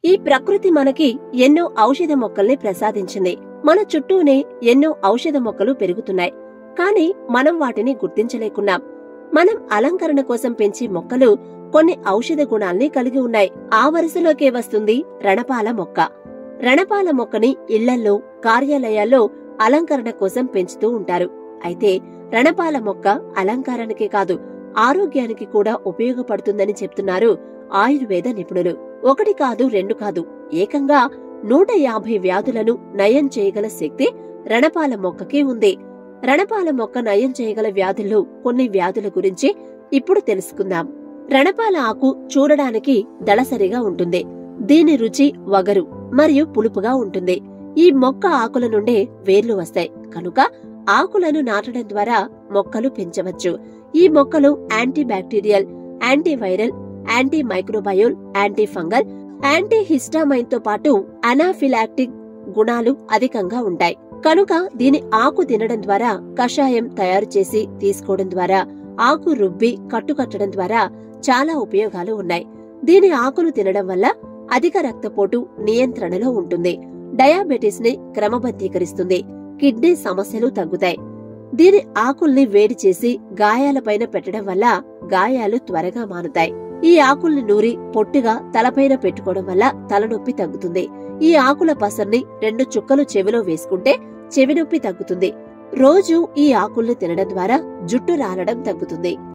ఈ ప్రకృతి మనకి ఎన్నో ఔషధ మొక్కల్ని ప్రసాదించింది మన చుట్టూనే ఎన్నో ఔషధ మొక్కలు పెరుగుతున్నాయి కానీ మనం వాటిని గుర్తించలేకున్నాం మనం అలంకరణ కోసం పెంచే మొక్కలు కొన్ని ఔషధ గుణాల్ని కలిగి ఉన్నాయి ఆ వరుసలోకే వస్తుంది రణపాల మొక్క రణపాల మొక్కని ఇళ్లల్లో కార్యాలయాల్లో అలంకరణ కోసం పెంచుతూ ఉంటారు అయితే రణపాల మొక్క అలంకారానికే కాదు ఆరోగ్యానికి కూడా ఉపయోగపడుతుందని చెప్తున్నారు ఆయుర్వేద నిపుణులు ఒకటి కాదు రెండు కాదు ఏకంగా నూట యాభై వ్యాధులను నయం చేయగల శక్తి రణపాల మొక్కకి ఉంది రణపాల మొక్క నయం చేయగల వ్యాధుల్లో కొన్ని వ్యాధుల గురించి ఇప్పుడు తెలుసుకుందాం రణపాల ఆకు చూడడానికి దళసరిగా ఉంటుంది దీని రుచి వగరు మరియు పులుపుగా ఉంటుంది ఈ మొక్క ఆకుల నుండే వేర్లు వస్తాయి కనుక ఆకులను నాటడం ద్వారా మొక్కలు పెంచవచ్చు ఈ మొక్కలు anti bacterial anti viral anti microbial anti fungal anti histamine తో పాటు అనాఫిలాక్టిక్ గుణాలు అధికంగా ఉంటాయి కనుక దీని ఆకు తినడం ద్వారా కషాయం తయారు చేసి తీసుకోవడం ద్వారా ఆకు రుబ్బి కట్టుకట్టడం ద్వారా చాలా ఉపయోగాలు ఉన్నాయి దీని ఆకును తినడం వల్ల అధిక రక్తపోటు నియంత్రణలో ఉంటుంది డయాబెటిస్ ని క్రమబద్ధీకరిస్తుంది కిడ్నీ సమస్యలు తగ్గుతాయి దీని ఆకుల్ని వేడి చేసి గాయాలపైన పెట్టడం వల్ల గాయాలు త్వరగా మానుతాయి ఈ ఆకుల్ని నూరి పొట్టిగా తలపైన పెట్టుకోవడం వల్ల తలనొప్పి తగ్గుతుంది ఈ ఆకుల పసర్ని రెండు చుక్కలు చెవిలో వేసుకుంటే చెవి నొప్పి తగ్గుతుంది రోజు ఈ ఆకుల్ని తినడం ద్వారా జుట్టు రాలడం తగ్గుతుంది